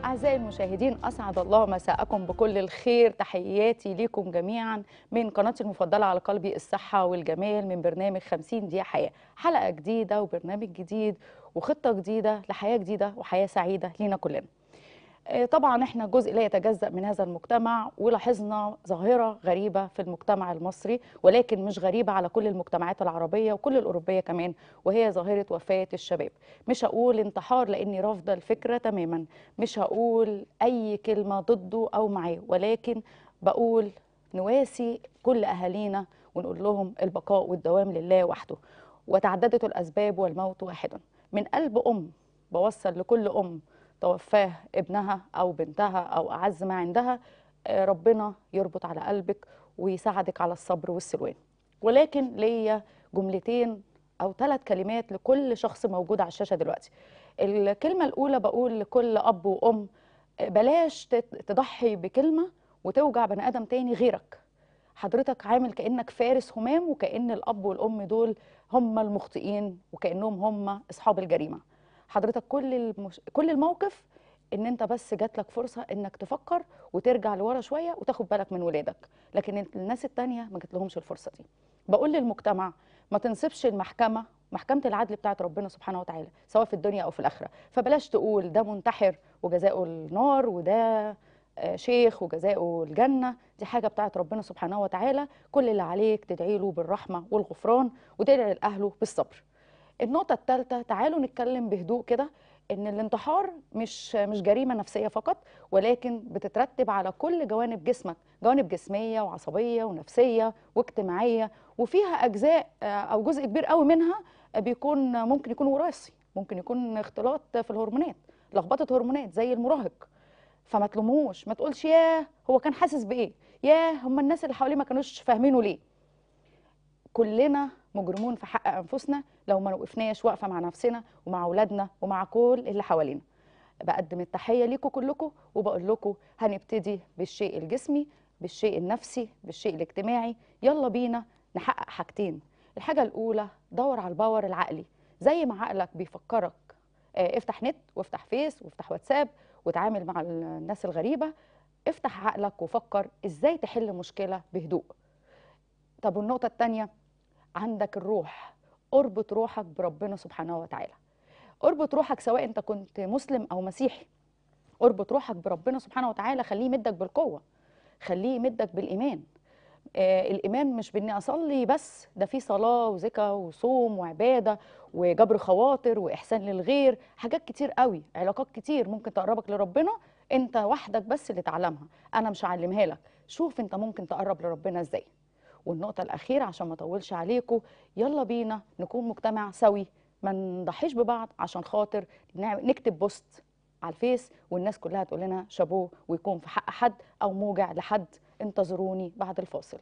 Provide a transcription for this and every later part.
أعزائي المشاهدين أسعد الله مساءكم بكل الخير تحياتي ليكم جميعا من قناتي المفضلة على قلبي الصحة والجمال من برنامج 50 دقيقة حياة حلقة جديدة وبرنامج جديد وخطة جديدة لحياة جديدة وحياة سعيدة لينا كلنا آه، طبعا احنا جزء لا يتجزأ من هذا المجتمع ولاحظنا ظاهرة غريبة في المجتمع المصري ولكن مش غريبة على كل المجتمعات العربية وكل الأوروبية كمان وهي ظاهرة وفاة الشباب مش هقول انتحار لأني رافضة الفكرة تماما مش هقول أي كلمة ضده أو معاه ولكن بقول نواسي كل أهالينا ونقول لهم البقاء والدوام لله وحده وتعددت الأسباب والموت واحدا من قلب أم بوصل لكل أم توفاه ابنها أو بنتها أو أعز ما عندها آه، ربنا يربط على قلبك ويساعدك على الصبر والسلوان ولكن ليا جملتين أو ثلاث كلمات لكل شخص موجود على الشاشة دلوقتي الكلمة الأولى بقول لكل أب وأم آه، بلاش تت- تضحي بكلمة وتوجع بني آدم تاني غيرك حضرتك عامل كأنك فارس همام وكأن الأب والأم دول هم المخطئين وكأنهم هم أصحاب الجريمة حضرتك كل المش... كل الموقف ان انت بس جات لك فرصه انك تفكر وترجع لورا شويه وتاخد بالك من ولادك لكن الناس التانية ما جات لهمش الفرصه دي بقول للمجتمع ما تنسبش المحكمه محكمه العدل بتاعت ربنا سبحانه وتعالى سواء في الدنيا او في الاخره فبلاش تقول ده منتحر وجزاؤه النار وده آه، شيخ وجزاؤه الجنه دي حاجه بتاعت ربنا سبحانه وتعالى كل اللي عليك تدعي له بالرحمه والغفران وتدعي لاهله بالصبر النقطة الثالثة تعالوا نتكلم بهدوء كده إن الانتحار مش مش جريمة نفسية فقط ولكن بتترتب على كل جوانب جسمك، جوانب جسمية وعصبية ونفسية واجتماعية وفيها أجزاء آه، أو جزء كبير قوي منها بيكون ممكن يكون وراثي، ممكن يكون اختلاط في الهرمونات، لخبطة هرمونات زي المراهق فما تلوموش، ما تقولش ياه هو كان حاسس بإيه؟ ياه هم الناس اللي حواليه ما كانوش فاهمينه ليه؟ كلنا مجرمون في حق انفسنا لو ما وقفناش واقفه مع نفسنا ومع اولادنا ومع كل اللي حوالينا بقدم التحيه ليكم كلكم وبقول لكم هنبتدي بالشيء الجسمي بالشيء النفسي بالشيء الاجتماعي يلا بينا نحقق حاجتين الحاجه الاولى دور على الباور العقلي زي ما عقلك بيفكرك آه، افتح نت وافتح فيس وافتح واتساب وتعامل مع الناس الغريبه افتح عقلك وفكر ازاي تحل مشكله بهدوء طب والنقطه الثانيه عندك الروح اربط روحك بربنا سبحانه وتعالى اربط روحك سواء انت كنت مسلم او مسيحي اربط روحك بربنا سبحانه وتعالى خليه يمدك بالقوه خليه يمدك بالايمان آه الايمان مش باني اصلي بس ده في صلاه وزكاه وصوم وعباده وجبر خواطر واحسان للغير حاجات كتير قوي علاقات كتير ممكن تقربك لربنا انت وحدك بس اللي تعلمها انا مش هعلمها لك شوف انت ممكن تقرب لربنا ازاي والنقطة الأخيرة عشان ما أطولش عليكم يلا بينا نكون مجتمع سوي ما نضحيش ببعض عشان خاطر نع- نكتب بوست على الفيس والناس كلها تقول لنا شابوه ويكون في حق حد أو موجع لحد انتظروني بعد الفاصل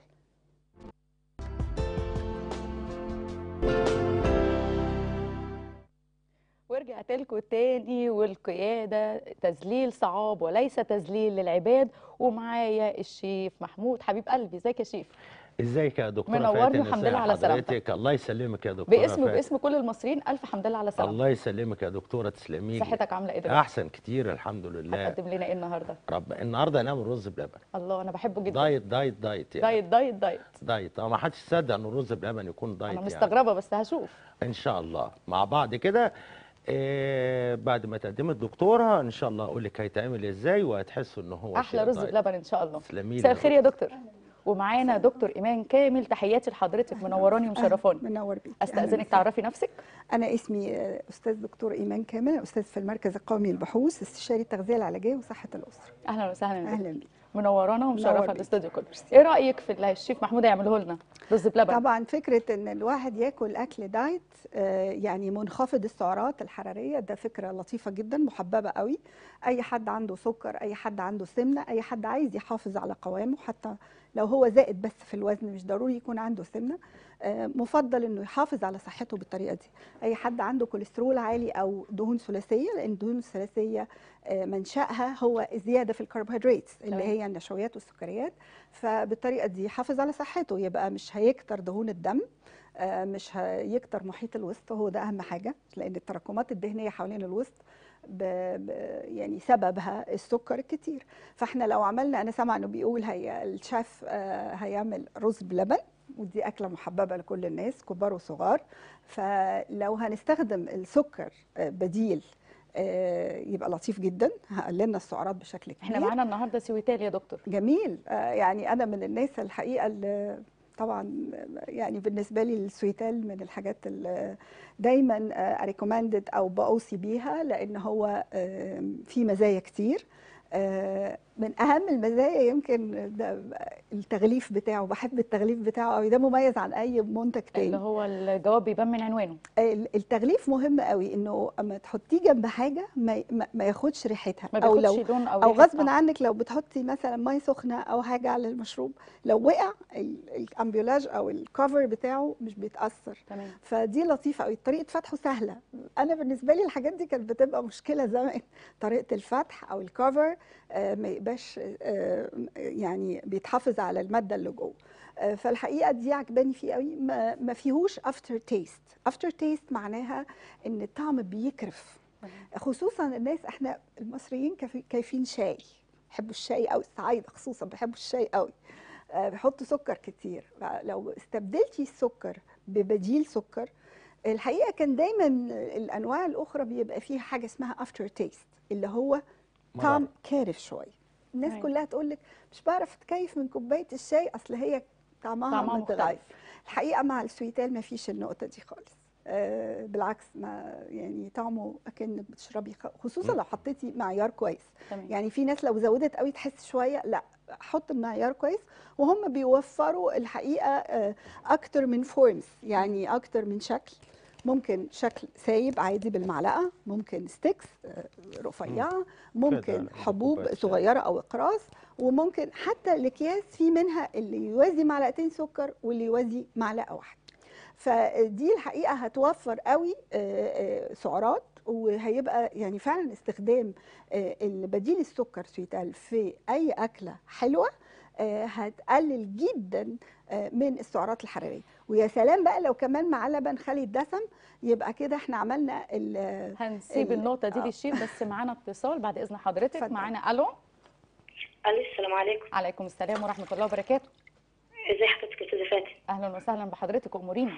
ورجعت لكم تاني والقيادة تذليل صعاب وليس تذليل للعباد ومعايا الشيف محمود حبيب قلبي ازيك يا شيف ازيك يا دكتوره منورني فاتن والحمد ازي لله على سلامتك. حضرتك الله يسلمك يا دكتوره باسم فاتن. وباسم كل المصريين الف حمد لله على سلامتك الله يسلمك يا دكتوره تسلمي لي. صحتك عامله ايه دلوقتي احسن كتير الحمد لله هتقدم لنا ايه النهارده رب النهارده هنعمل رز بلبن الله انا بحبه جدا دايت دايت دايت يعني دايت دايت دايت دايت اه ما حدش يصدق ان الرز بلبن يكون دايت انا يعني مستغربه بس هشوف ان شاء الله مع بعض كده إيه بعد ما تقدم الدكتوره ان شاء الله اقول لك هيتعمل ازاي وهتحسوا ان هو احلى شيء رز دايت. بلبن ان شاء الله تسلمي لي مساء يا الخير يا دكتور ومعانا دكتور ايمان كامل تحياتي لحضرتك منوراني ومشرفاني منور بيك استاذنك تعرفي نفسك انا اسمي آه، استاذ دكتور ايمان كامل استاذ في المركز القومي للبحوث استشاري التغذيه العلاجيه وصحه الاسره اهلا وسهلا بك اهلا بيك منورانا منور ومشرفه بيك. الاستوديو كله ايه رايك في اللي الشيف محمود هيعمله لنا رز بلبن طبعا فكره ان الواحد ياكل اكل دايت آه، يعني منخفض السعرات الحراريه ده فكره لطيفه جدا محببه قوي اي حد عنده سكر اي حد عنده سمنه اي حد عايز يحافظ على قوامه حتى لو هو زائد بس في الوزن مش ضروري يكون عنده سمنه آه، مفضل انه يحافظ على صحته بالطريقه دي اي حد عنده كوليسترول عالي او دهون ثلاثيه لان الدهون الثلاثيه آه، منشاها هو الزياده في الكربوهيدرات اللي تمام. هي النشويات والسكريات فبالطريقه دي يحافظ على صحته يبقى مش هيكتر دهون الدم آه، مش هيكتر محيط الوسط هو ده اهم حاجه لان التراكمات الدهنيه حوالين الوسط ب... ب... يعني سببها السكر الكتير فاحنا لو عملنا انا سامعه انه بيقول هي الشيف آه، هيعمل رز بلبن ودي اكله محببه لكل الناس كبار وصغار فلو هنستخدم السكر آه، بديل آه، يبقى لطيف جدا هقللنا السعرات بشكل كبير احنا معانا النهارده سويتال يا دكتور جميل آه، يعني انا من الناس الحقيقه اللي طبعا يعني بالنسبه لي السويتال من الحاجات اللي دايما اريكومندد او باوصي بيها لان هو آه، فيه مزايا كتير آه، من اهم المزايا يمكن ده التغليف بتاعه بحب التغليف بتاعه قوي ده مميز عن اي منتج اللي تاني هو الجواب بيبان من عنوانه ال- التغليف مهم قوي انه اما تحطيه جنب حاجه ما ما- ما ياخدش ريحتها ما او بياخدش لو لون او او ريحة غصب طعم. عنك لو بتحطي مثلا ميه سخنه او حاجه على المشروب لو وقع ال- الامبيولاج او الكفر بتاعه مش بيتاثر تمام فدي لطيفه قوي طريقه فتحه سهله انا بالنسبه لي الحاجات دي كانت بتبقى مشكله زمان طريقه الفتح او الكفر آه، ما يبقاش آه، يعني بيتحافظ على الماده اللي جوه آه، فالحقيقه دي عجباني فيه قوي ما ما فيهوش افتر تيست افتر تيست معناها ان الطعم بيكرف خصوصا الناس احنا المصريين كيف- كيفين شاي بيحبوا الشاي قوي الصعايده خصوصا بيحبوا الشاي قوي آه، بيحطوا سكر كتير فلو استبدلتي السكر ببديل سكر الحقيقه كان دايما الانواع الاخرى بيبقى فيها حاجه اسمها افتر تيست اللي هو طعم مرار. كارف شويه الناس أيوة. كلها تقول لك مش بعرف اتكيف من كوبايه الشاي اصل هي طعمها, طعمها متغير مختلف الحقيقه مع السويتال ما فيش النقطه دي خالص آه بالعكس ما يعني طعمه اكنك بتشربي خ- خصوصا مم. لو حطيتي معيار كويس تمام يعني في ناس لو زودت قوي تحس شويه لا حط المعيار كويس وهم بيوفروا الحقيقه آه، اكتر من فورمز يعني اكتر من شكل ممكن شكل سايب عادي بالمعلقه ممكن ستيكس آه، رفيعه ممكن كده، حبوب كوباية شاي. صغيره او اقراص وممكن حتى الاكياس في منها اللي يوازي معلقتين سكر واللي يوازي معلقه واحده فدي الحقيقه هتوفر قوي آه، آه، سعرات وهيبقى يعني فعلا استخدام آه، البديل السكر سويتال في اي اكله حلوه آه، هتقلل جدا آه، من السعرات الحراريه ويا سلام بقى لو كمان مع لبن خالي الدسم يبقى كده احنا عملنا ال- هنسيب ال- النقطه دي آه. للشيف بس معانا اتصال بعد اذن حضرتك اتفضل. معانا الو الو السلام عليكم عليكم السلام ورحمه الله وبركاته ازي حضرتك يا استاذه فاتن اهلا وسهلا بحضرتك امورينا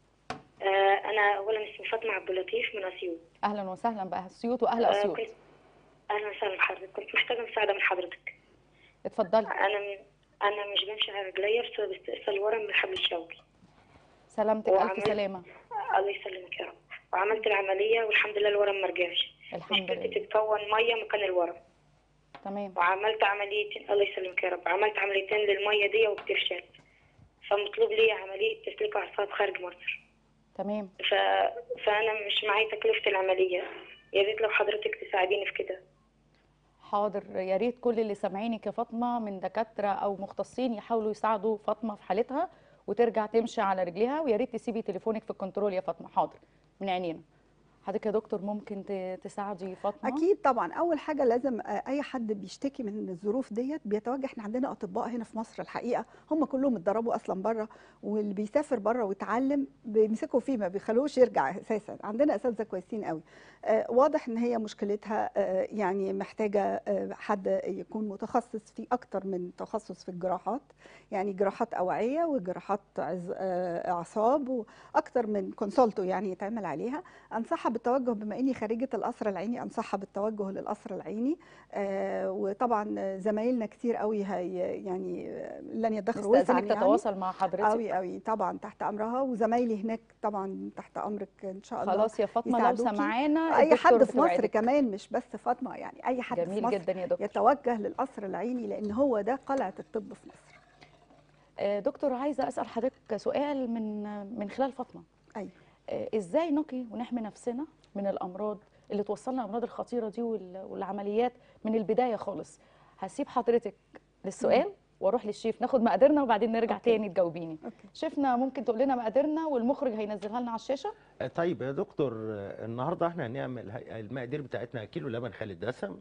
آه انا اولا اسمي فاطمه عبد اللطيف من اسيوط اهلا وسهلا باسيوط واهل آه اسيوط كنت اهلا وسهلا بحضرتك كنت محتاجه مساعده من حضرتك اتفضلي انا م... انا مش بمشي على رجليا بسبب استئصال ورم من الحبل الشوكي سلامتك الف وعملت- سلامه آه الله يسلمك يا رب وعملت العمليه والحمد لله الورم ما رجعش الحمد مشكلتي لله بتتكون ميه مكان الورم تمام وعملت عمليتين الله يسلمك يا رب عملت عمليتين للميه دي وبتفشل فمطلوب لي عمليه تسليك اعصاب خارج مصر تمام ف... فانا مش معايا تكلفه العمليه يا ريت لو حضرتك تساعديني في كده حاضر يا ريت كل اللي سامعينك يا فاطمه من دكاتره او مختصين يحاولوا يساعدوا فاطمه في حالتها وترجع تمشي على رجليها ويا ريت تسيبي تليفونك في الكنترول يا فاطمه حاضر من عينينا حضرتك يا دكتور ممكن ت- تساعدي فاطمه اكيد طبعا اول حاجه لازم آه، اي حد بيشتكي من الظروف ديت بيتوجه احنا عندنا اطباء هنا في مصر الحقيقه هم كلهم اتدربوا اصلا بره واللي بيسافر بره ويتعلم بيمسكوا فيه ما بيخلوش يرجع اساسا عندنا اساتذه كويسين قوي آه، واضح ان هي مشكلتها آه، يعني محتاجه آه، حد يكون متخصص في اكتر من تخصص في الجراحات يعني جراحات اوعيه وجراحات عز- آه، اعصاب واكتر من كونسولتو يعني يتعمل عليها انصحها بالتوجه بما اني خريجه القصر العيني انصحها بالتوجه للقصر العيني آه وطبعا زمايلنا كتير قوي هي يعني آه، لن يدخروا وسعا نستأذنك يعني تتواصل مع حضرتك قوي قوي طبعا تحت امرها وزمايلي هناك طبعا تحت امرك ان شاء الله خلاص يا فاطمه لو يساعدوكي. سمعانا اي الدكتور حد في مصر بتوعدك. كمان مش بس فاطمه يعني اي حد في جميل مصر جدا يا دكتور يتوجه للقصر العيني لان هو ده قلعه الطب في مصر آه، دكتور عايزه اسال حضرتك سؤال من من خلال فاطمه أيوة. آه، ازاي نقي ونحمي نفسنا من الامراض اللي توصلنا الامراض الخطيره دي وال- والعمليات من البدايه خالص هسيب حضرتك للسؤال واروح للشيف ناخد مقاديرنا وبعدين نرجع أوكي. تاني تجاوبيني اوكي شيفنا ممكن تقول لنا مقاديرنا والمخرج هينزلها لنا على الشاشه آه، طيب يا دكتور آه، النهارده احنا هنعمل هي- المقادير بتاعتنا كيلو لبن خالي الدسم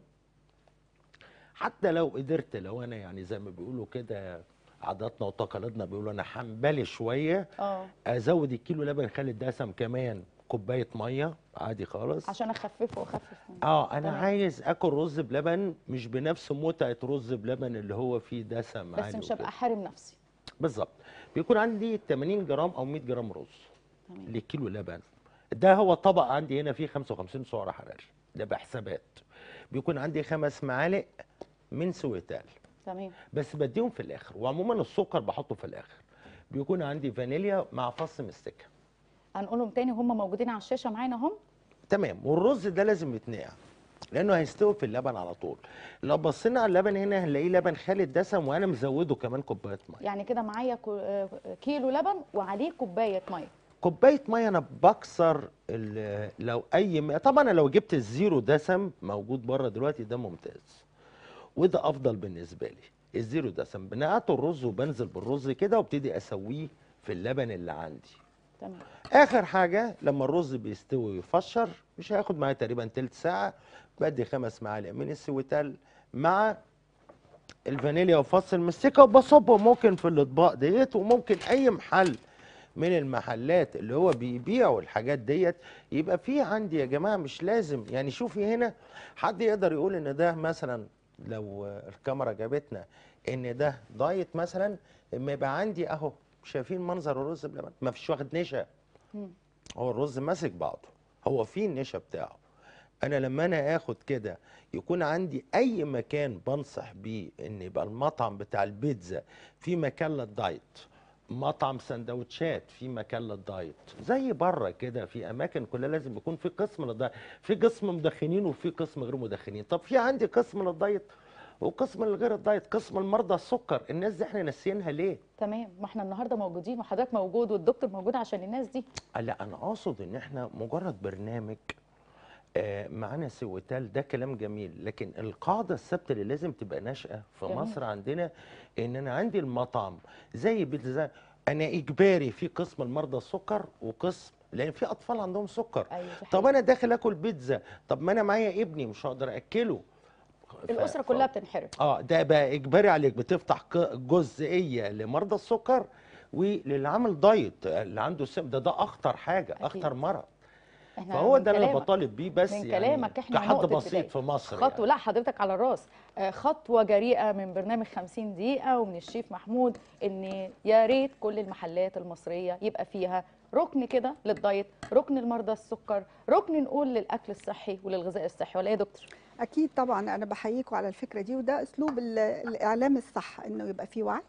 حتى لو قدرت لو انا يعني زي ما بيقولوا كده عاداتنا وتقاليدنا بيقولوا انا حنبلي شويه اه ازود الكيلو لبن خالي الدسم كمان كوبايه ميه عادي خالص عشان اخففه واخفف منه اه انا تمام. عايز اكل رز بلبن مش بنفس متعه رز بلبن اللي هو فيه دسم بس عالي مش وكده. هبقى حارم نفسي بالظبط بيكون عندي 80 جرام او 100 جرام رز تمام لكيلو لبن ده هو طبق عندي هنا فيه 55 سعر حراري ده بحسابات بيكون عندي خمس معالق من سويتال تمام بس بديهم في الاخر وعموما السكر بحطه في الاخر بيكون عندي فانيليا مع فص مستكه هنقولهم تاني هم موجودين على الشاشه معانا هم تمام والرز ده لازم يتنقع لانه هيستوي في اللبن على طول لو بصينا على اللبن هنا هنلاقيه لبن خالي الدسم وانا مزوده كمان كوبايه ميه يعني كده معايا كو- آه، كيلو لبن وعليه كوبايه ميه كوبايه ميه انا بكسر ال- لو اي م... طبعا أنا لو جبت الزيرو دسم موجود بره دلوقتي ده ممتاز وده افضل بالنسبه لي الزيرو دسم بنقعته الرز وبنزل بالرز كده وابتدي اسويه في اللبن اللي عندي تمام اخر حاجه لما الرز بيستوي ويفشر مش هياخد معايا تقريبا تلت ساعه بدي خمس معالق من السويتال مع الفانيليا وفص المستكه وبصبه ممكن في الاطباق ديت وممكن اي محل من المحلات اللي هو بيبيعوا الحاجات ديت يبقى في عندي يا جماعه مش لازم يعني شوفي هنا حد يقدر يقول ان ده مثلا لو الكاميرا جابتنا ان ده دايت مثلا اما يبقى عندي اهو شايفين منظر الرز بلبن ما فيش واخد نشا مم. هو الرز ماسك بعضه هو فيه النشا بتاعه انا لما انا اخد كده يكون عندي اي مكان بنصح بيه ان يبقى المطعم بتاع البيتزا في مكان للدايت مطعم سندوتشات في مكان للدايت زي بره كده في اماكن كلها لازم يكون في قسم للدايت في قسم مدخنين وفي قسم غير مدخنين طب في عندي قسم للدايت وقسم لغير الدايت قسم المرضى السكر الناس دي احنا ناسيينها ليه تمام ما احنا النهارده موجودين وحضرتك موجود والدكتور موجود عشان الناس دي آه، لا انا اقصد ان احنا مجرد برنامج آه، معانا سويتال ده كلام جميل لكن القاعده الثابته اللي لازم تبقى ناشئه في جميل. مصر عندنا ان انا عندي المطعم زي بيتزا انا اجباري في قسم المرضى السكر وقسم لان في اطفال عندهم سكر ايوه دي طب حقيقة. انا داخل اكل بيتزا طب ما انا معايا ابني مش هقدر اكله ف- الاسره ف- كلها بتنحرف اه ده بقى اجباري عليك بتفتح ق- جزئيه لمرضى السكر وللي عامل دايت اللي عنده سم ده ده اخطر حاجه أكيد. اخطر مرض احنا فهو من ده اللي كلامك- بطالب بيه بس من يعني كلامك احنا كحد نقطة بسيط بداية. في مصر خطوه يعني. لا حضرتك على الراس آه، خطوه جريئه من برنامج 50 دقيقه ومن الشيف محمود ان يا ريت كل المحلات المصريه يبقى فيها ركن كده للدايت ركن المرضى السكر ركن نقول للاكل الصحي وللغذاء الصحي ولا ايه يا دكتور اكيد طبعا انا بحييكم على الفكره دي وده اسلوب ال- الاعلام الصح انه يبقى فيه وعي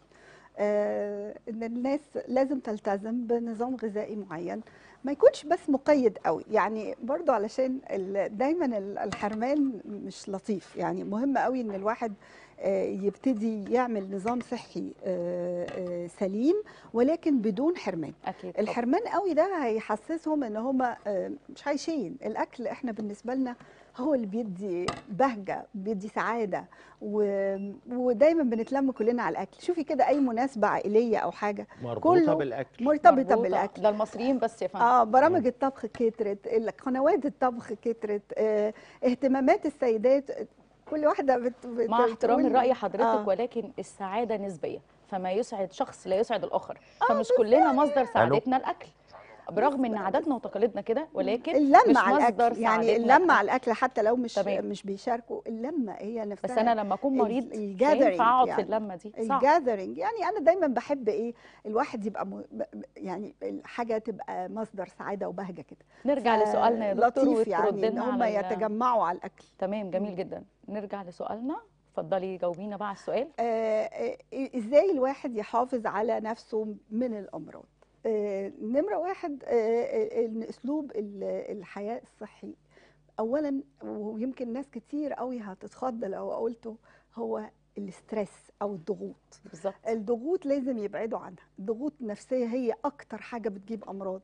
آه ان الناس لازم تلتزم بنظام غذائي معين ما يكونش بس مقيد قوي يعني برضو علشان ال- دايما ال- الحرمان مش لطيف يعني مهم قوي ان الواحد آه، يبتدي يعمل نظام صحي آه، آه، سليم ولكن بدون حرمان اكيد طبعاً. الحرمان قوي ده هيحسسهم ان هم مش عايشين الاكل احنا بالنسبه لنا هو اللي بيدي بهجه بيدي سعاده و... ودايما بنتلم كلنا على الاكل شوفي كده اي مناسبه عائليه او حاجه مربوطه كله بالاكل مرتبطه مربوطة. بالاكل ده المصريين بس يا فندم اه برامج الطبخ كترت قنوات الطبخ كترت آه اهتمامات السيدات كل واحده بت... بت... مع احترامي بتقول- لراي حضرتك آه. ولكن السعاده نسبيه فما يسعد شخص لا يسعد الاخر فمش كلنا مصدر سعادتنا الاكل برغم ان عاداتنا وتقاليدنا كده ولكن مش اللمه على مصدر الاكل يعني سعادتنا اللمه على الاكل حتى لو مش تمام. مش بيشاركوا اللمه هي نفسها بس انا لما اكون ال- مريض مش الgathering هينفع اقعد في يعني. اللمه دي صعب الجاذرنج يعني انا دايما بحب ايه الواحد يبقى م... ب- ب- يعني الحاجه تبقى مصدر سعاده وبهجه كده نرجع ف- لسؤالنا يا دكتور لطيف يعني وترد ان لنا هم على ال- يتجمعوا على الاكل تمام جميل جدا نرجع لسؤالنا اتفضلي جاوبينا بقى على السؤال آه، آه، ازاي الواحد يحافظ على نفسه من الامراض آه، نمره واحد آه، آه، إن اسلوب ال- الحياه الصحي اولا ويمكن ناس كتير قوي هتتخض لو قلته هو الاسترس او الضغوط بالظبط الضغوط لازم يبعدوا عنها الضغوط النفسية هي أكتر حاجة بتجيب أمراض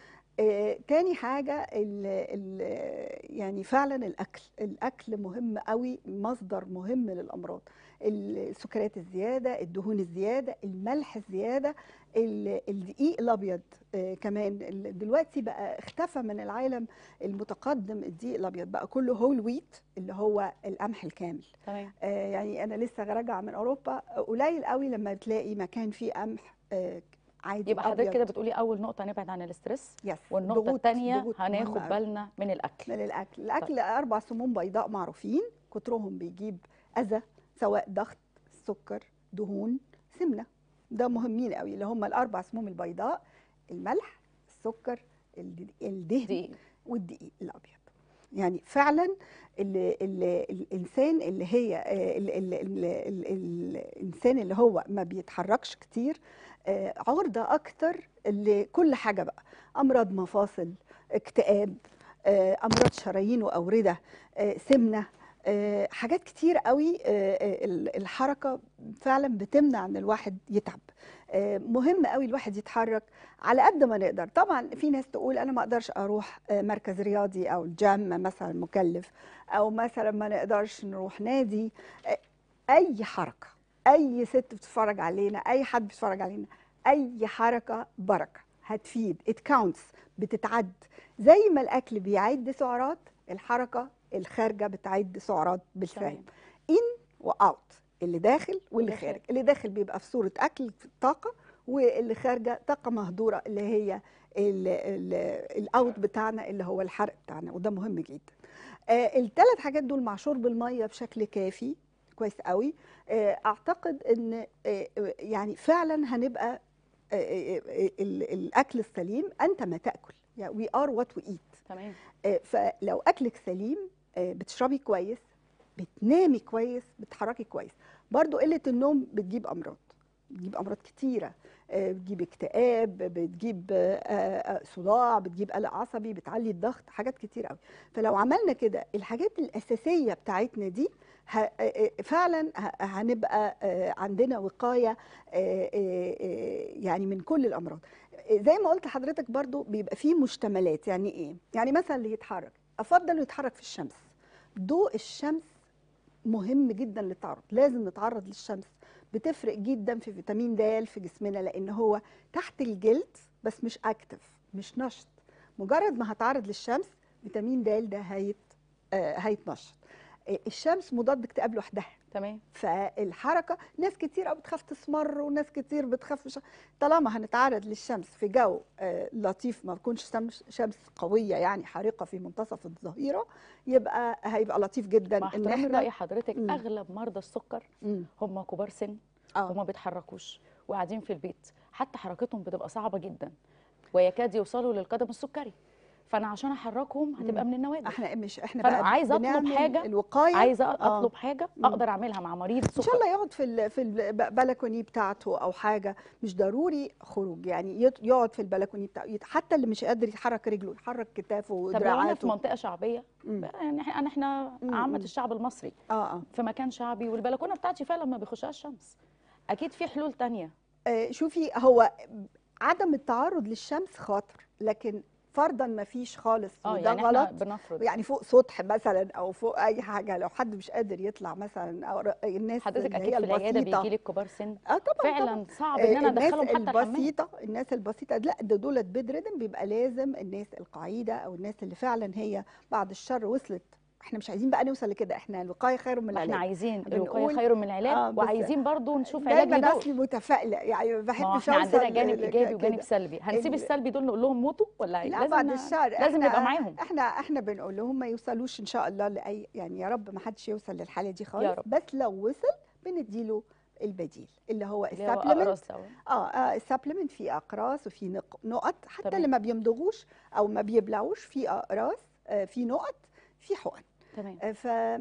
آه، تاني حاجة ال ال يعني فعلا الأكل الأكل مهم قوي مصدر مهم للأمراض السكريات الزيادة الدهون الزيادة الملح الزيادة ال- الدقيق الأبيض آه، كمان ال- دلوقتي بقى اختفى من العالم المتقدم الدقيق الأبيض بقى كله هول ويت اللي هو القمح الكامل تمام آه، يعني انا لسه راجعه من اوروبا آه، قليل قوي لما بتلاقي مكان فيه قمح آه، عادي يبقى حضرتك أبيض. كده بتقولي اول نقطه نبعد عن الاسترس يس والنقطه ضغوط- الثانيه ضغوط هناخد مهمة أوي. بالنا من الاكل من الاكل الاكل اربع سموم بيضاء معروفين كترهم بيجيب اذى سواء ضغط سكر دهون سمنه ده مهمين قوي اللي هم الاربع سموم البيضاء الملح السكر الد- الدهن دي والدقيق الابيض يعني فعلا ال ال الانسان اللي هي ال ال ال ال الانسان اللي هو ما بيتحركش كتير آه، عرضه اكتر لكل حاجه بقى امراض مفاصل اكتئاب آه، امراض شرايين واورده آه، سمنه آه، حاجات كتير قوي آه، آه، ال- الحركه فعلا بتمنع ان الواحد يتعب آه، مهم قوي الواحد يتحرك على قد ما نقدر طبعا في ناس تقول انا ما اقدرش اروح آه، مركز رياضي او الجيم مثلا مكلف او مثلا ما نقدرش نروح نادي آه، اي حركه اي ست بتتفرج علينا اي حد بيتفرج علينا اي حركه بركه هتفيد ات كاونتس بتتعد زي ما الاكل بيعد سعرات الحركه الخارجه بتعد سعرات بالفعل تمام. ان واوت اللي داخل واللي واللي خارج اللي داخل بيبقى في صوره اكل في طاقه واللي خارجه طاقه مهدوره اللي هي الاوت بتاعنا اللي هو الحرق بتاعنا وده مهم جدا آه الثلاث حاجات دول مع شرب الميه بشكل كافي كويس قوي آه اعتقد ان آه يعني فعلا هنبقى آه آه آه ال- الاكل السليم انت ما تاكل يعني وي ار وات وي ايت تمام آه، فلو اكلك سليم آه، بتشربي كويس بتنامي كويس بتحركي كويس برضو قله النوم بتجيب امراض بتجيب امراض كتيره آه، بتجيب اكتئاب بتجيب آه، آه، صداع بتجيب قلق عصبي بتعلي الضغط حاجات كتير قوي فلو عملنا كده الحاجات الاساسيه بتاعتنا دي ه- آه، آه، فعلا ه- هنبقى آه، عندنا وقايه آه، آه، آه، يعني من كل الامراض زي ما قلت لحضرتك برضو بيبقى فيه مشتملات يعني ايه يعني مثلا اللي يتحرك افضل انه يتحرك في الشمس ضوء الشمس مهم جدا للتعرض لازم نتعرض للشمس بتفرق جدا في فيتامين د في جسمنا لان هو تحت الجلد بس مش اكتف مش نشط مجرد ما هتعرض للشمس فيتامين د ده هيت آه هيتنشط آه، الشمس مضاد اكتئاب لوحدها تمام فالحركه ناس كتير قوي بتخاف تسمر وناس كتير بتخاف مش طالما هنتعرض للشمس في جو آه، لطيف ما تكونش شمس شمس قويه يعني حارقه في منتصف الظهيره يبقى هيبقى لطيف جدا مع ان احترامي احنا راي حضرتك مم. اغلب مرضى السكر مم. هم كبار سن اه وما بيتحركوش وقاعدين في البيت حتى حركتهم بتبقى صعبه جدا ويكاد يوصلوا للقدم السكري فانا عشان احركهم هتبقى مم. من النوادر احنا مش احنا فأنا بقى عايزة أطلب بنعمل حاجة، الوقايه عايزه آه. اطلب حاجه مم. اقدر اعملها مع مريض سكر ان شاء الله يقعد في ال- في البلكوني بتاعته او حاجه مش ضروري خروج يعني يط- يقعد في البلكوني بتاعه يت- حتى اللي مش قادر يحرك رجله يحرك كتافه طب لو انا في ودراعاته منطقه شعبيه مم. يعني احنا انا احنا مم. عامه مم. الشعب المصري اه اه في مكان شعبي والبلكونه بتاعتي فعلا ما بيخشهاش شمس اكيد في حلول تانية آه، شوفي هو عدم التعرض للشمس خاطر لكن فرضا ما فيش خالص اه وده يعني غلط احنا بنفرض يعني فوق سطح مثلا او فوق اي حاجه لو حد مش قادر يطلع مثلا او ر- الناس حضرتك اللي اكيد هي في العياده البسيطه بيجي لك كبار سن اه طبعا طبعا فعلا صعب ان انا الناس ادخلهم حتى الحمام البسيطه الناس البسيطه لا ده دولت بيد ريدم بيبقى لازم الناس القاعده او الناس اللي فعلا هي بعد الشر وصلت احنا مش عايزين بقى نوصل لكده احنا الوقايه خير من ما احنا العلاج عايزين بنقول- الوقايه خير من العلاج آه، بس وعايزين برضو نشوف علاج دايما لدول اصلي متفائله يعني ما ما هو بحبش احنا عندنا اوصل جانب ل- ايجابي وجانب كده. سلبي هنسيب ال- السلبي دول نقول لهم موتوا ولا إيه؟ لا لازم بعد ن- الشر لازم احنا نبقى معاهم احنا احنا بنقول لهم ما يوصلوش ان شاء الله لاي يعني يا رب ما حدش يوصل للحاله دي خالص رب. بس لو وصل بنديله البديل اللي هو اللي هو السبلمنت اقراص دواء اه, آه السبلمنت فيه اقراص وفي نق- نقط حتى تمام. اللي ما بيمضغوش او ما بيبلعوش في اقراص آه في نقط في حقن تمام آه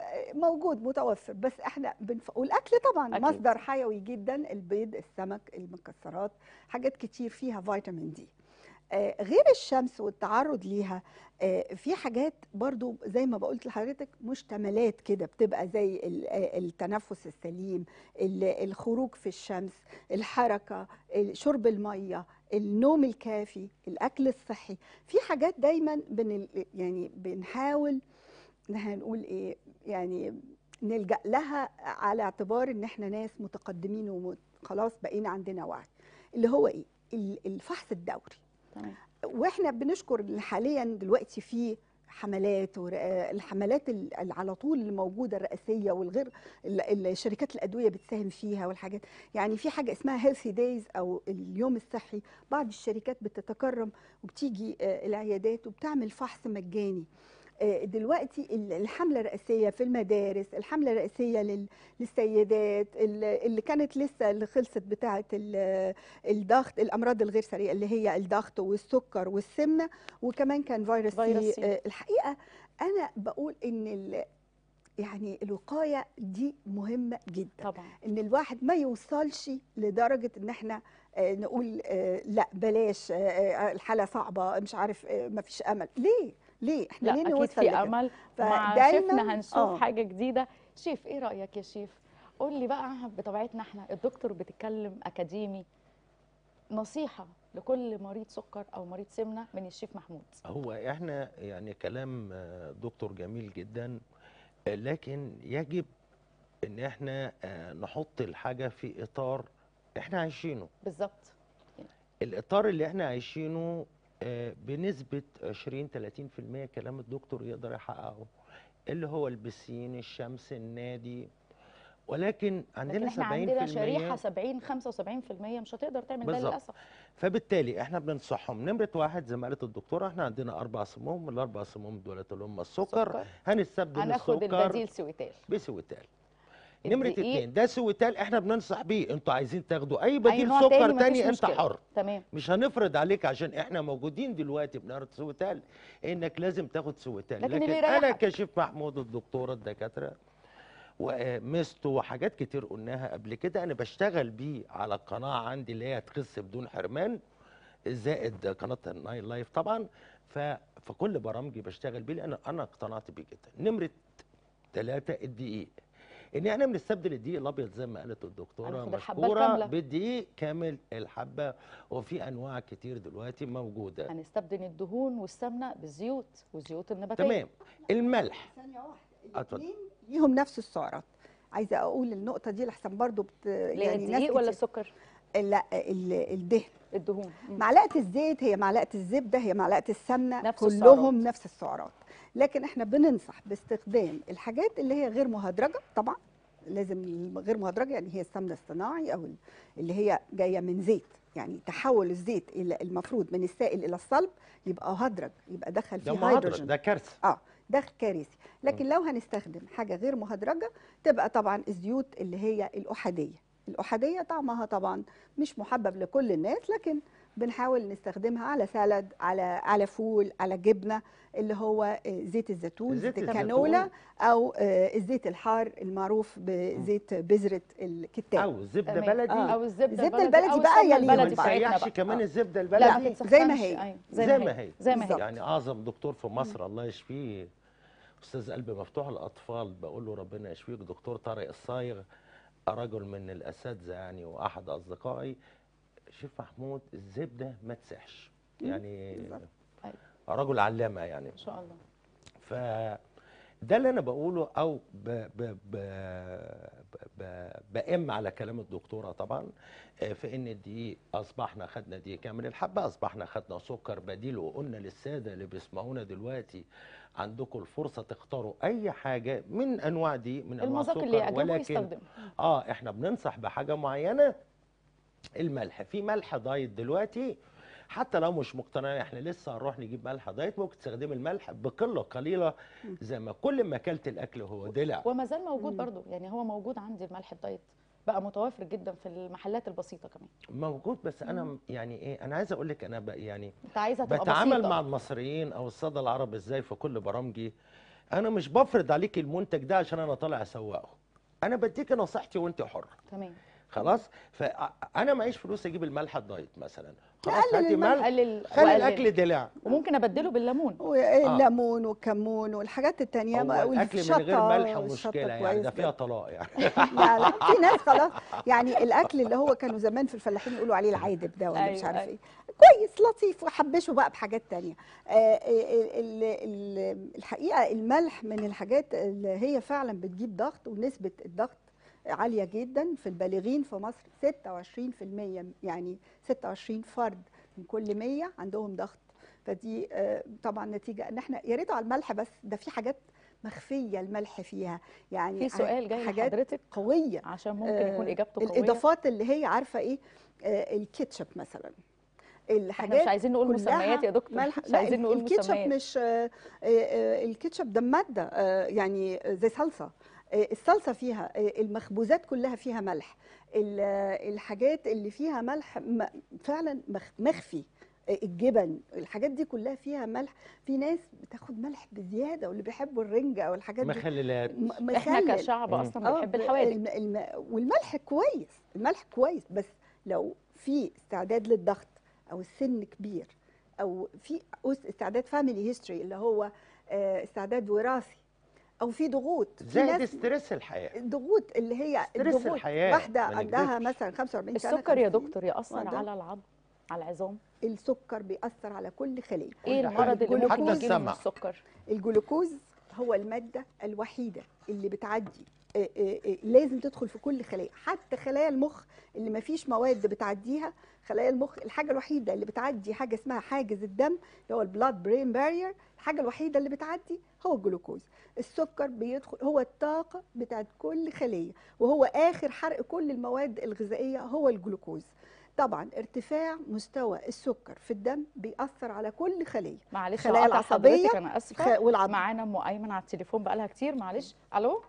فموجود متوفر بس احنا بنف... والاكل طبعا أكيد. مصدر حيوي جدا البيض السمك المكسرات حاجات كتير فيها فيتامين دي آه، غير الشمس والتعرض ليها آه، في حاجات برضو زي ما بقولت لحضرتك مشتملات كده بتبقى زي ال- آه، التنفس السليم ال- الخروج في الشمس الحركة ال- شرب المية النوم الكافي الأكل الصحي في حاجات دايما بن يعني بنحاول إن إحنا نقول إيه يعني نلجأ لها على اعتبار إن إحنا ناس متقدمين وخلاص بقينا عندنا وعي اللي هو إيه ال- الفحص الدوري تمام واحنا بنشكر ان حاليا دلوقتي في حملات ور- آه، الحملات ال- اللي على طول اللي موجوده الرئاسيه والغير ال- ال- شركات الادويه بتساهم فيها والحاجات يعني في حاجه اسمها هيلثي دايز او اليوم الصحي بعض الشركات بتتكرم وبتيجي آه، العيادات وبتعمل فحص مجاني آه، دلوقتي ال- الحمله الرئاسيه في المدارس الحمله الرئاسيه لل- للسيدات ال- اللي كانت لسه اللي خلصت بتاعه ال- الضغط الامراض الغير سريعه اللي هي الضغط والسكر والسمنه وكمان كان فيروس فيروس سي سي. آه، الحقيقه انا بقول ان ال- يعني الوقايه دي مهمه جدا طبعا ان الواحد ما يوصلش لدرجه ان احنا آه، نقول آه، لا بلاش آه، آه، الحاله صعبه مش عارف ما فيش امل ليه ليه احنا لا ليه اكيد نوصل في لكده؟ امل مع فدايماً- شيفنا هنشوف آه. حاجه جديده شيف ايه رايك يا شيف قول لي بقى بطبيعتنا احنا الدكتور بتتكلم اكاديمي نصيحه لكل مريض سكر او مريض سمنه من الشيف محمود هو احنا يعني كلام آه، دكتور جميل جدا آه، لكن يجب ان احنا آه، نحط الحاجة في اطار احنا عايشينه بالظبط الاطار اللي احنا عايشينه آه، بنسبة 20 30% كلام الدكتور يقدر يحققه اللي هو البسين الشمس النادي ولكن لكن عندنا احنا عندنا 70% شريحه 70 75% مش هتقدر تعمل ده بالظبط. للاسف فبالتالي احنا بننصحهم نمرة واحد زي ما قالت الدكتورة احنا عندنا أربع سموم الأربع سموم دولت اللي هم السكر سكر. هنستبدل هناخد السكر البديل سويتال بسويتال نمرة الدقيق. اتنين ده سويتال احنا بننصح بيه انتوا عايزين تاخدوا اي بديل نوع سكر تاني تاني, مفيش انت مشكلة. حر تمام مش هنفرض عليك عشان احنا موجودين دلوقتي بنعرض سويتال انك لازم تاخد سويتال لكن لكن, اللي انا يريحك. كشيف محمود الدكتوره الدكاتره ومستو وحاجات كتير قلناها قبل كده انا بشتغل بيه على القناه عندي اللي هي تخس بدون حرمان زائد قناه النايل لايف طبعا ف فكل برامجي بشتغل بيه لان انا اقتنعت بيه جدا نمره ثلاثة الدقيق ان احنا بنستبدل الدقيق الابيض زي ما قالت الدكتوره هناخد الحبة مشكوره الكاملة. بالدقيق كامل الحبه وفي انواع كتير دلوقتي موجوده هنستبدل الدهون والسمنه بالزيوت والزيوت النباتيه تمام الملح ثانيه واحده اتفضل. الاثنين ليهم نفس السعرات عايزه اقول النقطه دي لحسن برضو بت يعني يعني ناس الدقيق ولا كتير- السكر لا ال- الدهن الدهون مم. معلقه الزيت هي معلقه الزبده هي معلقه السمنه نفس كلهم السعرات. نفس السعرات لكن احنا بننصح باستخدام الحاجات اللي هي غير مهدرجه طبعا لازم غير مهدرجه يعني هي السمنه الصناعي او ال- اللي هي جايه من زيت يعني تحول الزيت الى المفروض من السائل الى الصلب يبقى هدرج يبقى دخل ده فيه مهدرج هيدروجين ده كارثه اه ده كارثي لكن لو هنستخدم حاجه غير مهدرجه تبقى طبعا الزيوت اللي هي الاحاديه الاحاديه طعمها طبعا مش محبب لكل الناس لكن بنحاول نستخدمها على سالد على على فول على جبنه اللي هو آه، زيت الزيتون زيت زيت الزيتون. الكانولا او آه، الزيت الحار المعروف بزيت بذره الكتان او زبده تمام. بلدي آه. او الزبده الزبدة البلدي البلدي أو بقى السمنة يليهم ما البلدي بقى. بتاعتنا نسيحش بقى كمان آه. الزبده لا البلدي ما زي ما تتسخنش. هي. أيوة. زي ما هي زي ما هي بالظبط. يعني اعظم دكتور في مصر الله يشفيه استاذ قلب مفتوح الاطفال بقول له ربنا يشفيك دكتور طارق الصايغ رجل من الاساتذه يعني واحد اصدقائي شيف محمود الزبده ما تسحش يعني بالظبط. أيوة. رجل علامه يعني ان شاء الله ف ده اللي انا بقوله او ب ب ب ب ب بأم على كلام الدكتوره طبعا آه، في ان الدقيق اصبحنا خدنا دقيق كامل الحبه اصبحنا خدنا سكر بديل وقلنا للساده اللي بيسمعونا دلوقتي عندكم الفرصه تختاروا اي حاجه من انواع دي من انواع المذاق السكر اللي يعجبه ولكن يستخدم اه احنا بننصح بحاجه معينه الملح في ملح دايت دلوقتي حتى لو مش مقتنعين احنا لسه هنروح نجيب ملح دايت ممكن تستخدمي الملح بقله قليله زي ما كل ما اكلت الاكل هو دلع وما زال موجود مم. برضو يعني هو موجود عندي الملح الدايت بقى متوافر جدا في المحلات البسيطه كمان موجود بس انا يعني ايه انا عايز اقول لك انا بقى يعني انت عايزها تبقى بتعامل بسيطة. مع المصريين او الساده العرب ازاي في كل برامجي انا مش بفرض عليك المنتج ده عشان انا طالع اسوقه انا بديك نصيحتي وانت حر تمام خلاص فانا معيش فلوس اجيب الملح الدايت مثلا خلاص نقلل هاتي الملح. ملح قلل خلي وقلل. الاكل دلع وممكن ابدله بالليمون والليمون والكمون والحاجات التانية هو الاكل من غير والشطة ملح والشطة مشكله يعني كويس ده فيها جدا. طلاق يعني لا لا في ناس خلاص يعني الاكل اللي هو كانوا زمان في الفلاحين يقولوا عليه العادب ده ولا مش أيوة، عارف أيوة. ايه كويس لطيف وحبشه بقى بحاجات تانية آه، ال- ال- الحقيقه الملح من الحاجات اللي هي فعلا بتجيب ضغط ونسبه الضغط عاليه جدا في البالغين في مصر 26% يعني 26 فرد من كل 100 عندهم ضغط فدي آه، طبعا نتيجه ان احنا يا ريته على الملح بس ده في حاجات مخفيه الملح فيها يعني في سؤال جاي حاجات لحضرتك قويه عشان ممكن يكون آه، اجابته قويه الاضافات اللي هي عارفه ايه آه، الكاتشب مثلا احنا الحاجات مش عايزين نقول كلها مسميات يا دكتور ملح مش لا عايزين ال- نقول الكاتشب مسميات مش آه، آه، آه، الكاتشب ده ماده آه، يعني زي صلصه آه، الصلصه فيها آه، المخبوزات كلها فيها ملح ال- آه، الحاجات اللي فيها ملح م- فعلا مخ- مخفي آه، الجبن الحاجات دي كلها فيها ملح في ناس بتاخد ملح بزياده واللي بيحبوا الرنجه او الحاجات دي مخللات م- احنا مخلل. كشعب مم. اصلا آه، بنحب ب- الحوادق الم... الم... والملح كويس الملح كويس بس لو في استعداد للضغط او السن كبير او في أس- استعداد فاميلي هيستوري اللي هو آه، استعداد وراثي او في ضغوط في زائد ناس ستريس الحياه الضغوط اللي هي ستريس الضغوط الحياة، واحده ما عندها نكذبش. مثلا 45 سنه السكر يا 50 دكتور ياثر وعندها- على العظم على العظام السكر بيأثر على كل خليه ايه كل المرض اللي حاجة. ممكن حتى يجيله من السمع. السكر الجلوكوز هو المادة الوحيدة اللي بتعدي آه، آه، آه، لازم تدخل في كل خلايا حتى خلايا المخ اللي ما فيش مواد بتعديها خلايا المخ الحاجة الوحيدة اللي بتعدي حاجة اسمها حاجز الدم اللي هو البلاد برين بارير الحاجة الوحيدة اللي بتعدي هو الجلوكوز السكر بيدخل هو الطاقة بتاعت كل خلية وهو آخر حرق كل المواد الغذائية هو الجلوكوز طبعا ارتفاع مستوى السكر في الدم بيأثر على كل خلية معلش خلايا هقطع العصبية حضرتك انا اسفه خ- والعظم معانا ام ايمن على التليفون بقالها كتير معلش الو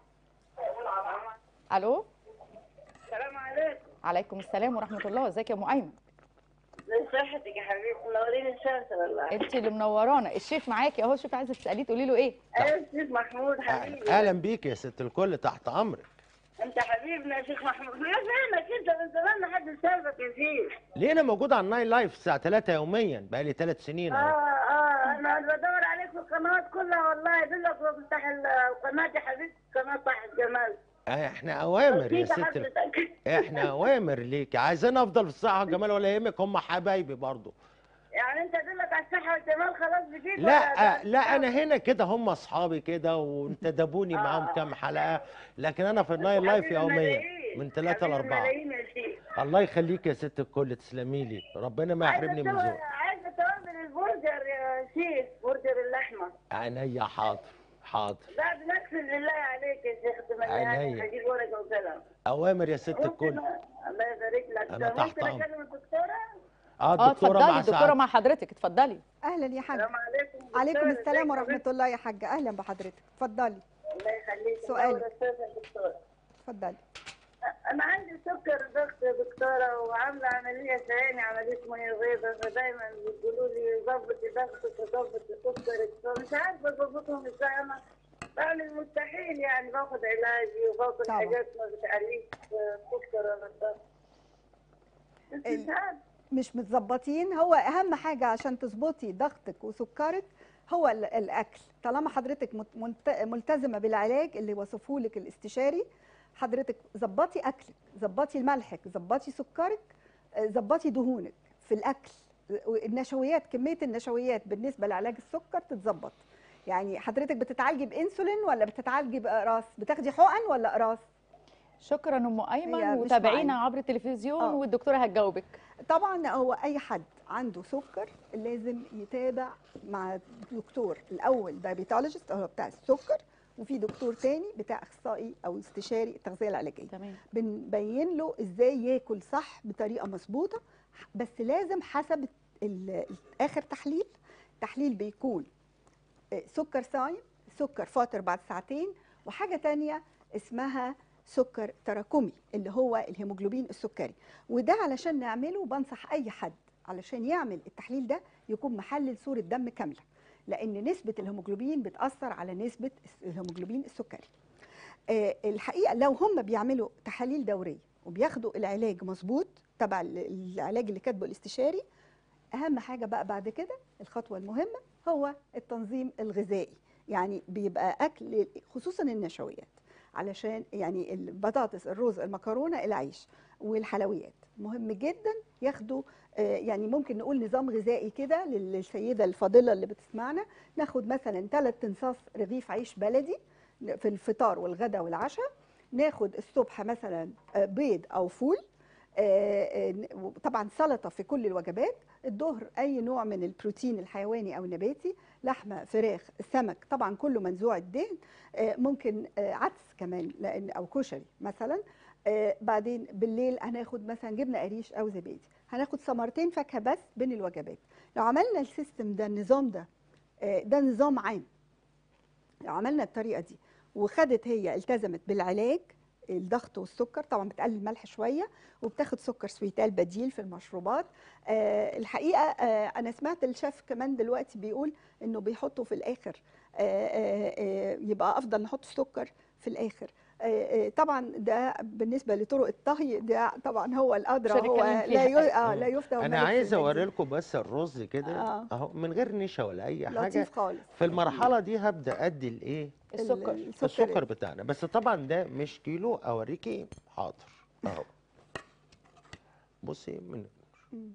الو السلام عليكم عليكم السلام ورحمه الله ازيك يا ام ايمن من صحتك يا حبيبي منورين الشمس والله انت اللي منورانا الشيف معاكي اهو شوفي عايزه تساليه تقولي له ايه ايوه الشيخ محمود حبيبي اهلا بيك يا ست الكل تحت امرك انت حبيبنا يا شيخ محمود ما فاهمك انت من زمان ما حد سالفك يا شيخ ليه انا موجود على الناين لايف الساعه 3 يوميا بقالي 3 سنين اه اهو اه انا بدور عليك في القنوات كلها والله دلك بفتح القناه يا حبيبتي قناه صح الجمال آه، احنا اوامر يا أكيد ست ال... حضرتك احنا اوامر ليك عايزين افضل في الصحه والجمال ولا يهمك هم حبايبي برضو يعني انت دلك على الصحه والجمال خلاص بجيت لا لا انا هنا كده هم اصحابي كده وانتدبوني معاهم آه. كام حلقه لكن انا في النايل لايف يوميا من 3 ل 4 ملايين يا شيخ الله يخليك يا ست الكل تسلمي لي ربنا ما يحرمني من ذوقك عايزه توابل البرجر يا شيخ برجر اللحمه عينيا حاضر حاضر لا بنقسم بالله عليك يا شيخ عينيا. تمنى هجيب ورقه وقلم اوامر يا ست ممكن الكل الله يبارك لك أنا تحت ممكن أمرك. اكلم الدكتوره اه اه الدكتوره اتفضلي مع الدكتوره سعادتك مع حضرتك اتفضلي اهلا يا حاج السلام عليكم عليكم دكتورة، السلام ازيك ورحمه حبيبتي؟ الله يا حاجه اهلا بحضرتك اتفضلي الله يخليك سؤال. منورة أستاذة الدكتورة. اتفضلي انا عندي سكر ضغط يا دكتوره وعامله عمليه في عيني عمليه ميه بيضاء فدايما بيقولوا لي ظبطي ضغطك وظبطي سكرك فمش عارفه اظبطهم ازاي انا بعمل مستحيل يعني باخد علاجي وباخد طبعا. حاجات ما بتعليش السكر ولا الضغط بس مش ال- عارفه مش متظبطين هو اهم حاجه عشان تظبطي ضغطك وسكرك هو ال- الاكل طالما حضرتك مت- منت- ملتزمه بالعلاج اللي وصفه لك الاستشاري حضرتك ظبطي اكلك ظبطي ملحك ظبطي سكرك آه، ظبطي دهونك في الاكل النشويات كميه النشويات بالنسبه لعلاج السكر تتظبط يعني حضرتك بتتعالجي بانسولين ولا بتتعالجي باقراص بتاخدي حقن ولا اقراص شكرا ام ايمن هي مش وتابعينا معانا. عبر التلفزيون آه. والدكتوره هتجاوبك طبعا هو اي حد عنده سكر لازم يتابع مع دكتور الاول دايبيتولوجيست هو بتاع السكر وفي دكتور تاني بتاع اخصائي او استشاري التغذيه العلاجيه تمام بنبين له ازاي ياكل صح بطريقه مظبوطه بس لازم حسب ال- ال- اخر تحليل تحليل بيكون آه، سكر صايم سكر فاطر بعد ساعتين وحاجه تانية اسمها سكر تراكمي اللي هو الهيموجلوبين السكري وده علشان نعمله بنصح اي حد علشان يعمل التحليل ده يكون محلل صوره دم كامله لان نسبه الهيموجلوبين بتاثر على نسبه الهيموجلوبين السكري آه، الحقيقه لو هم بيعملوا تحاليل دوريه وبياخدوا العلاج مظبوط تبع ال- العلاج اللي كاتبه الاستشاري اهم حاجه بقى بعد كده الخطوه المهمه هو التنظيم الغذائي يعني بيبقى اكل خصوصا النشويات علشان يعني البطاطس الرز المكرونه العيش والحلويات مهم جدا ياخدوا آه، يعني ممكن نقول نظام غذائي كده للسيده الفاضله اللي بتسمعنا ناخد مثلا ثلاث تنصاص رغيف عيش بلدي في الفطار والغداء والعشاء ناخد الصبح مثلا آه، بيض او فول آه، آه، طبعا سلطه في كل الوجبات الظهر اي نوع من البروتين الحيواني او النباتي لحمه فراخ سمك طبعا كله منزوع الدهن آه، ممكن آه، عدس كمان لان او كشري مثلا آه، بعدين بالليل هناخد مثلا جبنه قريش او زبادي هناخد ثمرتين فاكهه بس بين الوجبات لو عملنا السيستم ده النظام ده آه، ده نظام عام لو عملنا الطريقه دي وخدت هي التزمت بالعلاج الضغط والسكر طبعا بتقلل الملح شويه وبتاخد سكر سويتال بديل في المشروبات آه الحقيقه آه انا سمعت الشيف كمان دلوقتي بيقول انه بيحطوا في الاخر آه آه آه يبقى افضل نحط السكر في الاخر آه آه طبعا ده بالنسبه لطرق الطهي ده طبعا هو الادرى مش هو هنتكلم لا فيها. ي... آه لا يفتى انا وملك في عايز المدينة. اوري لكم بس الرز كده آه. اهو من غير نشا ولا اي حاجه لطيف خالص في المرحله دي هبدا ادي الايه السكر ال- السكر بتاعنا بس طبعا ده مش كيلو اوريكي حاضر اهو بصي من مم.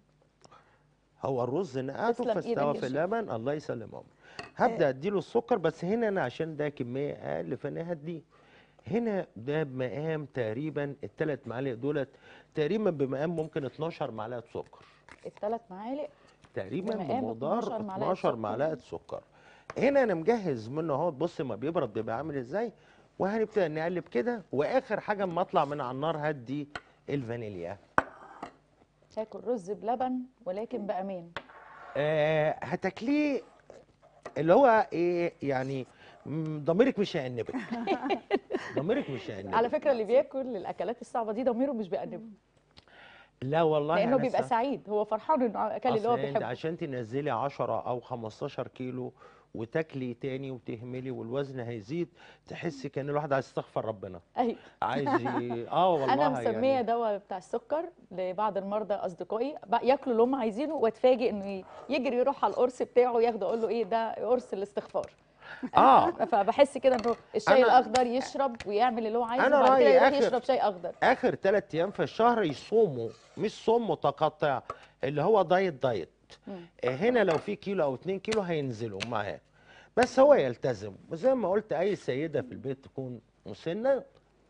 هو الرز نقعته تسلم إيدك فاستوى يا في شيخ. اللبن الله يسلمهم هبدا اديله السكر بس هنا انا عشان ده كميه اقل فانا هديه هنا ده بمقام تقريبا الثلاث معالق دولت تقريبا بمقام ممكن 12 معلقه سكر الثلاث معالق تقريبا بمقام بمقدار 12 معلقة 12 سكر. معلقه سكر هنا انا مجهز منه اهو بص ما بيبرد بيبقى عامل ازاي وهنبدا نقلب كده واخر حاجه اما اطلع من على النار هدي الفانيليا تاكل رز بلبن ولكن بامان آه هتاكليه اللي هو ايه يعني م- ضميرك مش هيأنبك ضميرك مش هيأنبك على فكره اللي بياكل الاكلات الصعبه دي ضميره مش بيأنبه لا والله لانه أنا بيبقى سا- سعيد هو فرحان انه اكل اللي هو أصل أنت بيحبه عشان تنزلي 10 او 15 كيلو وتاكلي تاني وتهملي والوزن هيزيد تحسي كان الواحد عايز يستغفر ربنا ايوه عايز ي... اه والله انا مسميه يعني. دواء بتاع السكر لبعض المرضى اصدقائي بقى ياكلوا اللي هم عايزينه واتفاجئ انه ي- يجري يروح على القرص بتاعه ياخده اقول له ايه ده قرص الاستغفار اه فبحس كده انه الشاي أنا- الاخضر يشرب ويعمل اللي هو عايزه أنا وبعد كده رأيي يروح آخر- يشرب شاي اخضر اخر ثلاث ايام في الشهر يصوموا مش صوم متقطع اللي هو دايت دايت مم. آه، هنا لو في كيلو او 2 كيلو هينزلوا معاه بس هو يلتزم وزي ما قلت اي سيده في البيت تكون مسنه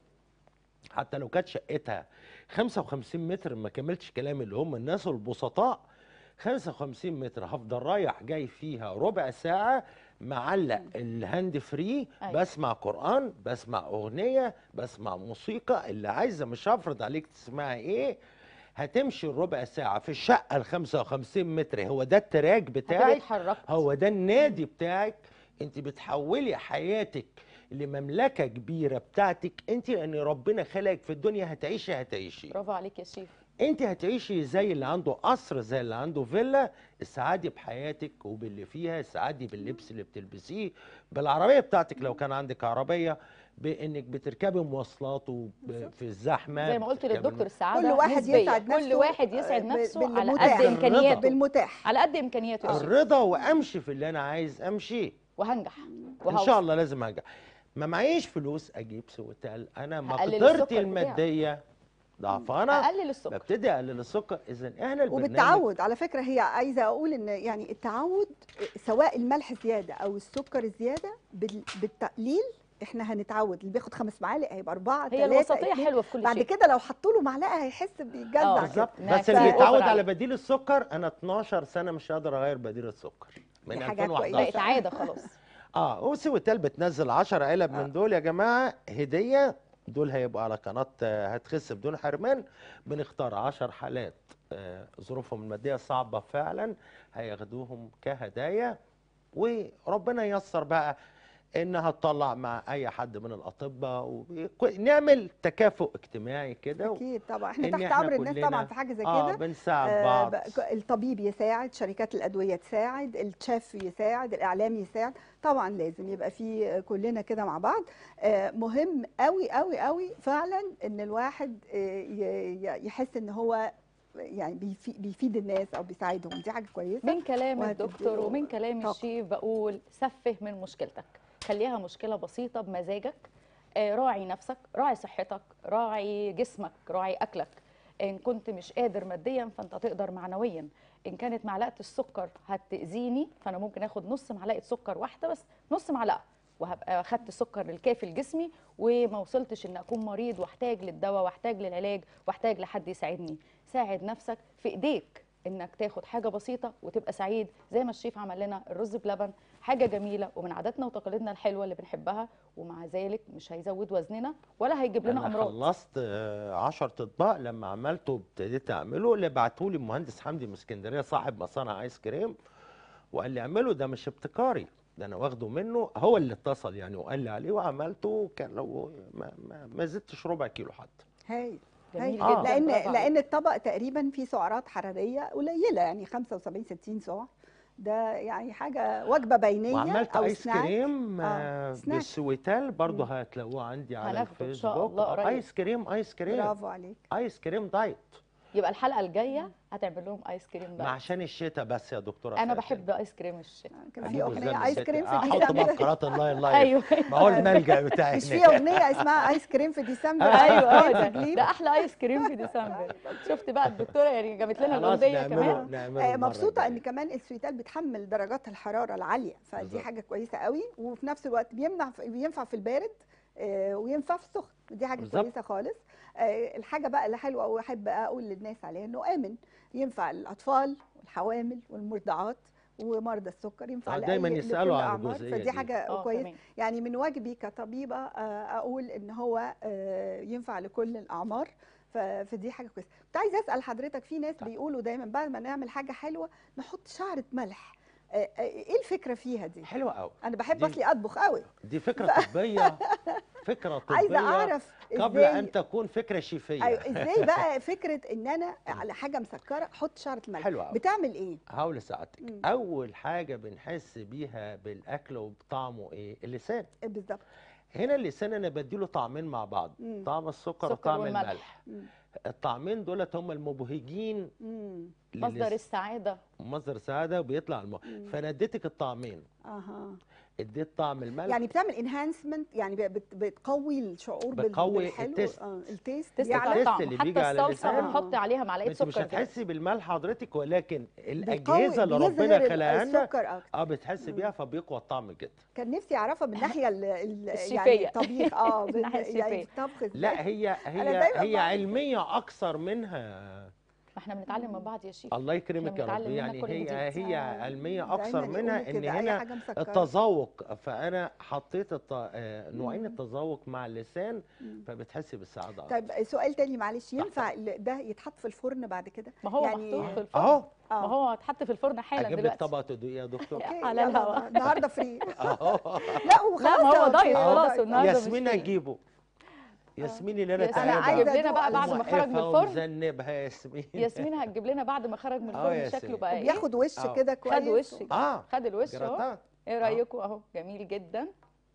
حتى لو كانت شقتها 55 متر ما كملتش كلام اللي هم الناس البسطاء 55 متر هفضل رايح جاي فيها ربع ساعه معلق الهاند فري أيوة. بسمع قران بسمع اغنيه بسمع موسيقى اللي عايزه مش هفرض عليك تسمعي ايه هتمشي الربع ساعه في الشقه ال 55 متر هو ده التراك هتبقي بتاعك اتحركت هو ده النادي بتاعك انت بتحولي حياتك لمملكه كبيره بتاعتك انت لان ربنا خلقك في الدنيا هتعيشي هتعيشي برافو عليك يا شيف انت هتعيشي زي اللي عنده قصر زي اللي عنده فيلا السعادة بحياتك وباللي فيها السعادة باللبس اللي بتلبسيه بالعربية بتاعتك لو كان عندك عربية بانك بتركبي مواصلات وب- في الزحمه زي ما قلت بتركبي للدكتور السعاده كل واحد نسبية. يسعد نفسه كل واحد يسعد ب- نفسه على بالمتاح. قد امكانياته بالمتاح على قد امكانياته يا شيف الرضا وامشي في اللي انا عايز امشي وهنجح ان وهوصل. شاء الله لازم انجح ما معيش فلوس اجيب سويتال انا هقلل مقدرتي السكر بتاعي. الماديه ضعفانه اقلل السكر ببتدي اقلل السكر اذا احنا البرنامج وبالتعود على فكره هي عايزه اقول ان يعني التعود سواء الملح زياده او السكر زياده بال- بالتقليل احنا هنتعود اللي بياخد خمس معالق هيبقى اربعه هي تلاتة، الوسطيه اتنين. حلوه في كل بعد شيء كده لو حطوا له معلقه هيحس آه، بيجزع كده بالظبط إنها بس اللي كفاية بيتعود أوفر على عليه. بديل السكر انا 12 سنه مش قادر اغير بديل السكر من دي حاجة 2011 بقت عاده خلاص اه وسويتال بتنزل 10 علب من دول يا جماعه هديه دول هيبقوا على قناه آه، هتخس بدون حرمان بنختار 10 حالات آه، ظروفهم الماديه صعبه فعلا هياخدوهم كهدايا وربنا ييسر بقى انها تطلع مع اي حد من الاطباء ونعمل تكافؤ اجتماعي كده اكيد طبعا احنا إن تحت إحنا امر الناس كلنا- طبعا في حاجه زي اه كده بنساعد آه، بعض بقى- الطبيب يساعد شركات الادويه تساعد الشيف يساعد الاعلام يساعد طبعا لازم يبقى في كلنا كده مع بعض آه، مهم قوي قوي قوي فعلا ان الواحد آه، ي- ي- يحس ان هو يعني بيفي- بيفيد الناس او بيساعدهم دي حاجه كويسه من كلام وهتديله الدكتور ومن كلام طاقة. الشيف بقول سفه من مشكلتك خليها مشكله بسيطه بمزاجك آه، راعي نفسك راعي صحتك راعي جسمك راعي اكلك ان كنت مش قادر ماديا فانت تقدر معنويا ان كانت معلقه السكر هتاذيني فانا ممكن اخد نص معلقه سكر واحده بس نص معلقه وهبقى خدت السكر الكافي لجسمي وما وصلتش ان اكون مريض واحتاج للدواء واحتاج للعلاج واحتاج لحد يساعدني ساعد نفسك في ايديك انك تاخد حاجه بسيطه وتبقى سعيد زي ما الشيف عمل لنا الرز بلبن حاجه جميله ومن عاداتنا وتقاليدنا الحلوه اللي بنحبها ومع ذلك مش هيزود وزننا ولا هيجيب لنا انا امراض خلصت 10 اطباق لما عملته وابتديت اعمله اللي بعته لي المهندس حمدي من اسكندريه صاحب مصانع ايس كريم وقال لي اعمله ده مش ابتكاري ده انا واخده منه هو اللي اتصل يعني وقال لي عليه وعملته كان لو ما, ما, ما زدتش ربع كيلو حتى هايل جميل هايل. جدا لان برافو عليك. لان الطبق تقريبا فيه سعرات حراريه قليله يعني 75 60 سعر ده يعني حاجه وجبه بينيه وعملت او ايس سناك كريم آه، آه سناك. بالسويتال برضه هتلاقوه عندي على هناخده إن شاء الفيسبوك الله آه، قريب. ايس كريم ايس كريم برافو عليك ايس كريم دايت يبقى الحلقه الجايه هتعمل لهم ايس كريم ما ده عشان الشتاء بس يا دكتوره انا فاتن. بحب ايس كريم الشتاء كان في أجيبه اغنيه إزاي ايس بالشتاء؟ كريم في احط بقى ديسمبر في قناه اللاين لايف ايوه ما هو الملجا بتاعي مش في هناك. اغنيه اسمها ايس كريم في ديسمبر ايوه هو في ده كليب. ده احلى ايس كريم في ديسمبر شفت بقى الدكتوره يعني جابت لنا خلاص الاغنيه نعمله كمان نعمله آه، المرة مبسوطه ان الجاية. كمان السويتال بتحمل درجات الحراره العاليه فدي بالظبط. حاجه كويسه قوي وفي نفس الوقت بيمنع بينفع في البارد آه، وينفع في السخن دي حاجه بالظبط. كويسه خالص آه، الحاجه بقى اللي حلوه قوي احب اقول للناس عليها انه امن ينفع الاطفال والحوامل والمرضعات ومرضى السكر ينفع آه، لأي- دايماً لكل يسألوا عن الأعمار، الجزئية فدي دي. حاجه اه كويسه تمام يعني من واجبي كطبيبه آه، اقول ان هو آه، ينفع لكل الاعمار ف- فدي حاجه كويسه كنت عايزه اسال حضرتك في ناس طيب. بيقولوا دايما بعد ما نعمل حاجه حلوه نحط شعره ملح آه، آه، ايه الفكره فيها دي حلوه قوي انا بحب دي- اصلي اطبخ قوي دي فكره طبيه فكره طبيه عايزه اعرف قبل ازاي ان تكون فكره شيفيه ايوه ازاي بقى فكره ان انا على حاجه مسكره احط شعره ملح حلوه قوي بتعمل ايه هقول لسعادتك مم. اول حاجه بنحس بيها بالاكل وبطعمه ايه اللسان بالظبط هنا اللسان انا بديله طعمين مع بعض مم. طعم السكر سكر وطعم والملح. الملح مم. الطعمين دولت هم المبهجين مم. مصدر للس- السعاده مصدر سعاده وبيطلع المخ مم. فانا اديتك الطعمين اها اديت طعم الملح يعني بتعمل انهانسمنت يعني بت- بتقوي الشعور بال- بتقوي بالحلو التيست. اه التيست تيست بيعلى بتاع التيست الطعم اللي حتى بيجي على الصلصه اللسان. بنحط عليها معلقه انت مش سكر هتحسي بالملح حضرتك ولكن بيقوي- الاجهزه اللي بيظهر ربنا ال- خلقها لنا السكر اكتر اه بتحس بيها فبيقوى الطعم جدا كان نفسي اعرفها من الناحيه ال- ال- الشيفية. يعني الطبيخ اه بال- الناحية يعني الشيفية. الطبخ إزاي. لا هي أنا هي دايماً هي بعمل علميه اكثر منها ما احنا بنتعلم من بعض يا شيف الله يكرمك يا بنتعلم رب منك يعني كل هي جديد. هي آه، علميه دايماً اكثر يقولوا منها ان كده، أي هنا حاجة مسكرة. التذوق فانا حطيت الت... آه، نوعين مم. التذوق مع اللسان مم. فبتحسي بالسعاده أكتر. طيب سؤال تاني معلش ينفع ال- ده يتحط في الفرن بعد كده ما هو يعني- محطوط في الفرن اهو ما هو اتحط في الفرن حالا اجيب لك دلوقتي طبق تدوقيه يا دكتور اوكي على يلا الهوا. بقى، النهارده فري اهو لا وخلاص لا ما هو يا دايت أوكي، خلاص دايت. النهارده مش ياسمين فيه. هجيبه ياسمين اللي انا ياسمين أنا تعبها عايزة هتجيب لنا بقى أدوق بعد ما موقفة خرج من الفرن ومذنبها ياسمين ياسمين هتجيب لنا بعد ما خرج من آه الفرن يا شكله سيدي. بقى ايه بياخد وش آه. كده كويس خد وش اه خد الوش اهو جراتان ايه رايكم اهو جميل جدا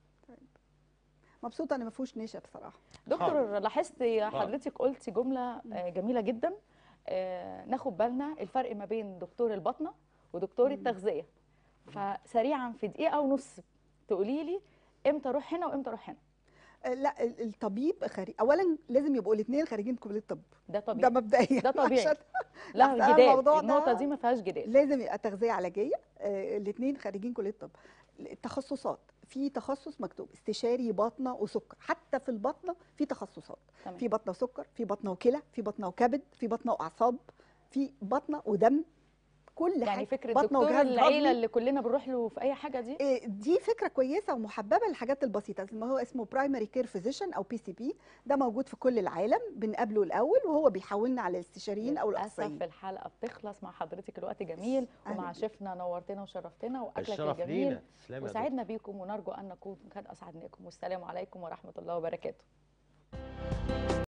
مبسوطه ان ما فيهوش نشا بصراحه دكتور لاحظت حضرتك قلتي جمله آه، جميله جدا آه، ناخد بالنا الفرق ما بين دكتور الباطنه ودكتور مم. التغذيه فسريعا في دقيقه ونص تقولي لي امتى اروح هنا وامتى اروح هنا آه، لا ال- الطبيب خريج اولا لازم يبقوا الاثنين خريجين كليه الطب ده ده طبيعي مبدئيا ده طبيعي. عشان لا لحظة جدال الموضوع ده- النقطه دي ما فيهاش جدال لازم يبقى تغذيه علاجيه الاثنين خريجين كليه الطب التخصصات في تخصص مكتوب استشاري باطنه وسكر حتى في الباطنه في تخصصات تمام. في باطنه وسكر في باطنه وكلى في باطنه وكبد في باطنه واعصاب في باطنه ودم كل يعني حاجه فكره باطنة دكتور وجهاز العيله هضمي. اللي كلنا بنروح له في اي حاجه دي إيه، دي فكره كويسه ومحببه للحاجات البسيطه ما هو اسمه برايمري كير فيزيشن او بي سي بي ده موجود في كل العالم بنقابله الاول وهو بيحولنا على الاستشاريين او للاسف الاخصائيين الحلقه بتخلص مع حضرتك الوقت جميل أهلا ومع بيك. شيفنا نورتنا وشرفتنا واكلك الشرف الجميل لينا تسلمي يا دكتور. وسعدنا بيكم ونرجو ان نكون قد اسعدناكم والسلام عليكم ورحمه الله وبركاته